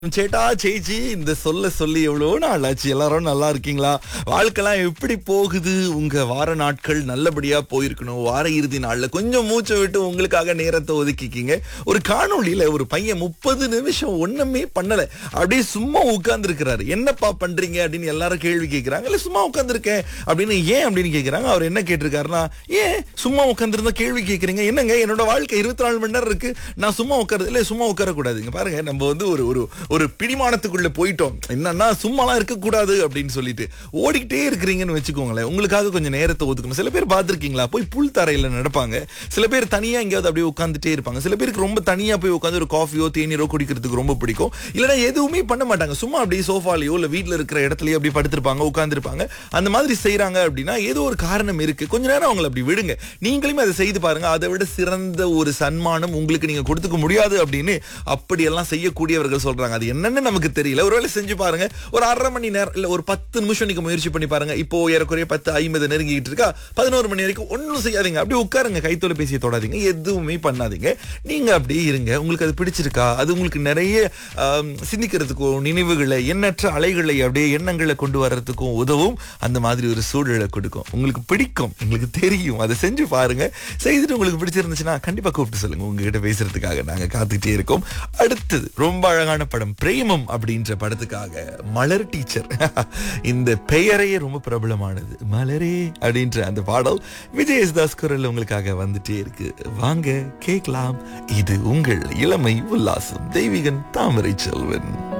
சேட்டா சேச்சி இந்த சொல்ல சொல்லி எவ்வளோ நாள் ஆச்சு எல்லாரும் நல்லா இருக்கீங்களா வாழ்க்கைலாம் எப்படி போகுது உங்க வார நாட்கள் நல்லபடியா போயிருக்கணும் வார இறுதி நாள்ல கொஞ்சம் மூச்சை விட்டு உங்களுக்காக நேரத்தை ஒதுக்கிக்கிங்க ஒரு காணொளியில ஒரு பையன் முப்பது நிமிஷம் ஒண்ணுமே பண்ணல அப்படியே சும்மா உட்கார்ந்துருக்கிறாரு என்னப்பா பண்றீங்க அப்படின்னு எல்லாரும் கேள்வி கேட்கிறாங்க இல்ல சும்மா உட்கார்ந்துருக்கேன் அப்படின்னு ஏன் அப்படின்னு கேட்கிறாங்க அவர் என்ன கேட்டிருக்காருன்னா ஏன் சும்மா உட்கார்ந்துருந்தா கேள்வி கேட்கறீங்க என்னங்க என்னோட வாழ்க்கை இருபத்தி நாலு மணி நேரம் இருக்கு நான் சும்மா உட்காருது இல்ல சும்மா உட்கார கூடாதுங்க பாருங்க நம்ம வந்து ஒரு ஒரு ஒரு பிடிமானத்துக்குள்ள போயிட்டோம் என்னன்னா சும்மாலாம் இருக்கக்கூடாது அப்படின்னு சொல்லிட்டு ஓடிக்கிட்டே இருக்கிறீங்கன்னு வச்சுக்கோங்களேன் உங்களுக்காக கொஞ்சம் நேரத்தை ஒதுக்கணும் சில பேர் பார்த்துருக்கீங்களா போய் புல் தரையில நடப்பாங்க சில பேர் தனியா எங்கேயாவது அப்படியே உட்காந்துட்டே இருப்பாங்க சில பேருக்கு ரொம்ப தனியா போய் உட்காந்து ஒரு காஃபியோ தேநீரோ குடிக்கிறதுக்கு ரொம்ப பிடிக்கும் இல்லைன்னா எதுவுமே பண்ண மாட்டாங்க சும்மா அப்படியே சோஃபாலையோ இல்ல வீட்ல இருக்கிற இடத்துலயோ அப்படி படுத்திருப்பாங்க உட்காந்துருப்பாங்க அந்த மாதிரி செய்றாங்க அப்படின்னா ஏதோ ஒரு காரணம் இருக்கு கொஞ்ச நேரம் அவங்களை அப்படி விடுங்க நீங்களுமே அதை செய்து பாருங்க அதை விட சிறந்த ஒரு சன்மானம் உங்களுக்கு நீங்க கொடுத்துக்க முடியாது அப்படின்னு அப்படியெல்லாம் செய்யக்கூடியவர்கள் சொல்றாங்க அது என்னன்னு நமக்கு தெரியல ஒருவேளை செஞ்சு பாருங்க ஒரு அரை மணி நேரம் இல்ல ஒரு பத்து நிமிஷம் நீங்க முயற்சி பண்ணி பாருங்க இப்போ ஏறக்குறைய பத்து ஐம்பது நெருங்கிட்டு இருக்கா பதினோரு மணி வரைக்கும் ஒன்றும் செய்யாதீங்க அப்படியே உட்காருங்க கைத்தொலைபேசியை தொடாதீங்க எதுவுமே பண்ணாதீங்க நீங்க அப்படியே இருங்க உங்களுக்கு அது பிடிச்சிருக்கா அது உங்களுக்கு நிறைய ஆம், சிந்திக்கிறதுக்கும் நினைவுகளை எண்ணற்ற அலைகளை அப்படியே எண்ணங்களை கொண்டு வர்றதுக்கும் உதவும் அந்த மாதிரி ஒரு சூழலை கொடுக்கும் உங்களுக்கு பிடிக்கும் உங்களுக்கு தெரியும் அதை செஞ்சு பாருங்க செய்துட்டு உங்களுக்கு பிடிச்சிருந்துச்சுன்னா கண்டிப்பா கூப்பிட்டு சொல்லுங்க உங்ககிட்ட பேசுறதுக்காக நாங்க காத்துக்கிட்டே இருக்கோம் அடுத்தது ரொம்ப அழகான படம் பிரேமம் அப்படின்ற படத்துக்காக மலர் டீச்சர் இந்த பெயரையே ரொம்ப பிரபலமானது மலரே அப்படின்ற அந்த பாடல் விஜய் யேசுதாஸ் குரல் உங்களுக்காக வந்துட்டே இருக்கு வாங்க கேட்கலாம் இது உங்கள் இளமை உல்லாசம் தெய்வீகன் தாமரை செல்வன்